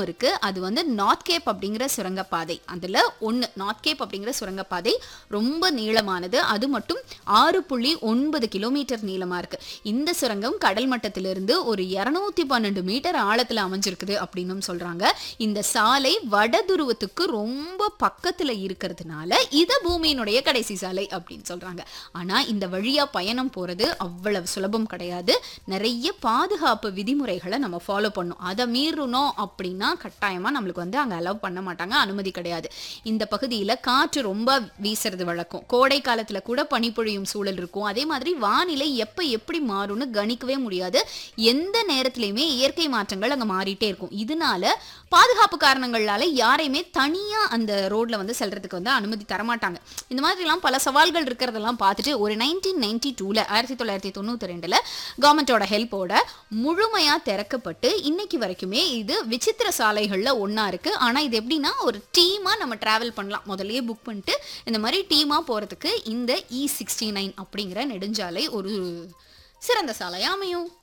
சுரங்கமும் இருக்கு அது வந்து நார்த் கேப் அப்படிங்கிற சுரங்கப்பாதை அதுல ஒன்று நார்த் கேப் அப்படிங்கிற சுரங்கப்பாதை ரொம்ப நீளமானது அது மட்டும் ஆறு புள்ளி ஒன்பது கிலோமீட்டர் நீளமா இருக்கு இந்த சுரங்கம் கடல் மட்டத்திலிருந்து ஒரு இருநூத்தி பன்னெண்டு மீட்டர் ஆழத்துல அமைஞ்சிருக்குது அப்படின்னும் சொல்றாங்க இந்த சாலை வட துருவத்துக்கு ரொம்ப பக்கத்துல இருக்கிறதுனால இது பூமியினுடைய கடைசி சாலை அப்படின்னு சொல்றாங்க ஆனா இந்த வழியா பயணம் போறது அவ்வளவு சுலபம் கிடையாது நிறைய பாதுகாப்பு விதிமுறைகளை நம்ம ஃபாலோ பண்ணும் அதை மீறணும் அப்படின்னா கட்டாயமா நம்மளுக்கு வந்து அங்க அலோவ் பண்ண மாட்டாங்க அனுமதி கிடையாது இந்த பகுதியில காற்று ரொம்ப வீசுறது வழக்கம் கோடை காலத்துல கூட பனிப்பொழியும் சூழல் இருக்கும் அதே மாதிரி வானிலை எப்ப எப்படி மாறும்னு கணிக்கவே முடியாது எந்த நேரத்திலயுமே இயற்கை மாற்றங்கள் அங்க மாறிட்டே இருக்கும் இதனால பாதுகாப்பு காரணங்களால யாரையுமே தனியா அந்த ரோட்ல வந்து செல்றதுக்கு வந்து அனுமதி தரமாட்டாங்க இந்த மாதிரிலாம் பல சவால்கள் இருக்கிறதெல்லாம் பார்த்துட்டு ஒரு நைன்டீன் நைன்டி டூல ஆயிரத்தி தொள்ளாயிரத்தி தொண்ணூத்தி ரெண்டுல கவர்மெண்டோட ஹெல்ப்போட முழுமையா திறக்கப்பட்டு இன்னைக்கு வரைக்குமே இது விசித்திர சாலைகள்ல ஒண்ணா இருக்கு ஆனா இது எப்படின்னா ஒரு டீமா நம்ம டிராவல் பண்ணலாம் முதல்லயே புக் பண்ணிட்டு இந்த மாதிரி டீமா போறதுக்கு இந்த இ சிக்ஸ்டி நைன் அப்படிங்கிற நெடுஞ்சாலை ஒரு சிறந்த சாலையா அமையும்